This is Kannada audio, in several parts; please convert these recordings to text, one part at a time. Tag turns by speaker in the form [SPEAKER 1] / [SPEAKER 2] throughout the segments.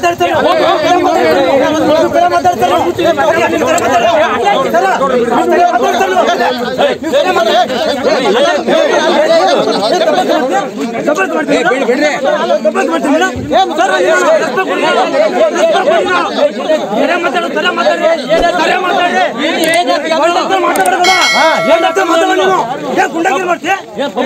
[SPEAKER 1] ಗುಂಡಗಿರಿ ಮಾಡ್ತೀಯ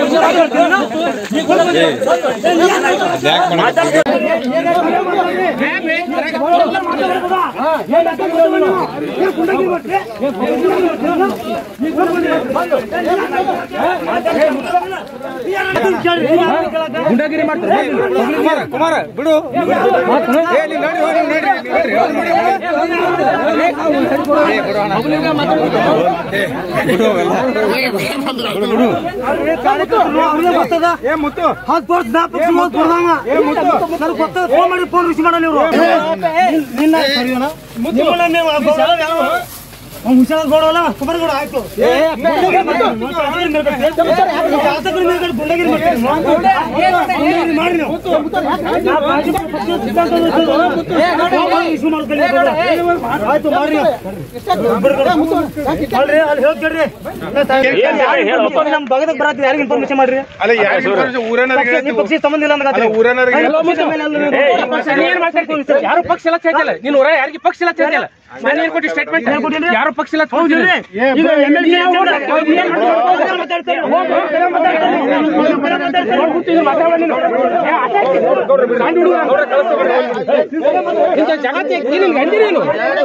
[SPEAKER 2] ಗುಂಡಗಿರಿ ಮಾಡ್ತಾರೆ ಕುಮಾರ ಕುಮಾರ ಬಿಡು ಏ, ನೀನ್ ನಡಿ, ಹೋಗಿ, ನೀನ್ ನಡಿ, ನೀನ್ ನಡಿ, ಹೋಗಿ, ನಡಿ, ಹೋಗಿ. ಏ, ಬಿಡು ಅಣ್ಣ. ಏ, ಬಿಡು ಅವೆಲ್ಲ. ಏ, ಮುತ್ತು
[SPEAKER 1] ಹತ್ತು ವರ್ಷ ಜ್ಞಾಪಕ ಸುಮಾರು ಕೊಡ್ದಂಗ ನನಗೆ ಗೊತ್ತದ ಫೋನ್ ಮಾಡಿ ಫೋನ್ ರಿಸೀವ್ ಮಾಡಲ್ಲ ಇವರು ನಿನ್ನ ಸರಿಯೋಣ ನಿಮ್ಮನ್ನ ನೀವು ಗೌಡ ಯಾರು? ಅವ್ನು ಹುಷಾರಾಗಿ ಗೌಡ ಅಲ್ಲ ಕುಮಾರ್ ಗೌಡ ಆಯ್ತು ಶಾಸಕರ ಮೇಲ್ಗಡೆ ಗುಂಡಗಿರಿ ಮಾಡ್ತೀರಿ. ಗುಂಡಗಿರಿ ಮಾಡಿ ನೀವು. issue ಮಾಡ್ಕೊಳ್ಳಿ ಗೌಡ. ಆಯ್ತು ಮಾಡ್ರಿ ನೀವು. ಅಲ್ರಿ, ಅಲ್ಲಿ ಹೇಳ್ತೀರಿ ನಮ್ಮ ಭಾಗದಾಗ ಬರತ್ತೀವಿ ಯಾರಿಗೆ ಇನ್ಫಾರ್ಮೇಶನ್ ಮಾಡ್ರಿ
[SPEAKER 2] ಅಲ್ಲ ಯಾರಿಗೆ ಊರನರಿಗೆ
[SPEAKER 1] ಪಕ್ಷ- ನಿಮ್ಮ ಪಕ್ಷಕ್ಕೆ ಸಂಬಂಧ ಇಲ್ಲ ಅನ್ನಕತ್ತೀರಿ.
[SPEAKER 2] ಅಲ್ಲ, ಊರನರಿಗೆ
[SPEAKER 1] ಅಲ್ಲ, ಪಕ್ಷದ ಮೇಲೆ ಅಲ್ಲ ನೀವು.
[SPEAKER 3] ಯಾರು ಪಕ್ಷ ಎಲ್ಲ ಚೇತಿಲ್ಲ ನೀನು ಊರ ಯಾರಿಗೆ ಪಕ್ಷ ಎಲ್ಲ ಚೇತಿಲ್ಲ ನಾನು ಏನ್ ಕೊಟ್ಟಿ ಸ್ಟೇಟ್ಮೆಂಟ್ ಯಾರು ಪಕ್ಷ ಎಲ್ಲ
[SPEAKER 1] ಹೌದಿಲ್ರಿ? ಈಗ MLC ಅಜ್ಜಂಡ. ಅವ್ರು ಏನ್ ಮಾಡ್ತಾರೆ? ಮಾತಾಡ್ತಾರೆ. ಹೋಗು, ಬರೀ ಮಾತಾಡ್ತಾರೆ. ಬರೀ ಮಾತಾಡ್ತಾರೆ.
[SPEAKER 3] ಇಂಥ ಜಗತ್ತಿಗೆ ನೀನು ಗಂಡಿರೇನು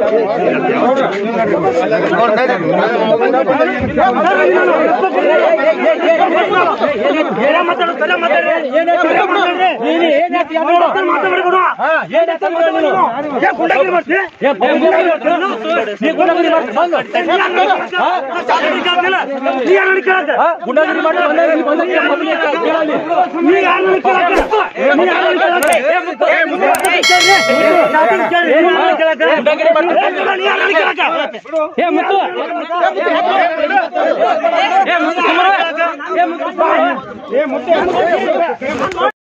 [SPEAKER 1] ಏನೇ ಮಾತಾಡು, ಬರೀ ಮಾತಾಡ್ರಿ. ಬರೀ ಮಾತಾಡ್ರಿ. ಮಾತಾಡ್- ಮಾತಾಡ್ಬೇಡಿ ಗುರು. ಏ, ಗುಂಡಗಿರಿ ಮಾಡ್ತಿ? ಏ, ಗುಂಡಗಿರಿ ಮಾಡ್ತಿ ನೀನು? ನೀ ಗುಂಡಗಿರಿ ಮಾಡ್ತಿ? ಬಂದು. ನೀ ಯಾರ್ ನಡ್ಕೊಳಕ್ಕೆ? ನಾ ಶಾಸಕರಿಗೆ ಕೇಳ್ತಿಲ್ಲ. ನೀ ಯಾರ್ ನಡ್ಕೊಳಕ್ಕೆ?
[SPEAKER 3] ಗುಂಡಗಿರಿ ಮಾಡಿ ಬಂದಾಗ ಇಲ್ಲಿ ಬಂದಾಗ ಕೇಳಲಿ.
[SPEAKER 1] ನೀ ಯಾರ್ ನಡ್ಕೊಳಕ್ಕೆ? ನೀ ಯಾರ್ ನಡ್ಕೊಳಕ್ಕೆ? ಶಾಸಕರಿಗೆ ಕೇಳಿ. ನೀ ಯಾರ್ ನಡ್ಕೊಳಕ್ಕೆ? ನೀ ಯಾರ್ ನಡ್ಕೊಳಕ್ಕೆ?
[SPEAKER 3] ಏ ಮುತ್ತು ಏ ಮುತ್ತು ಕುಮಾರ.
[SPEAKER 2] ಏ ಮುತ್ತೆ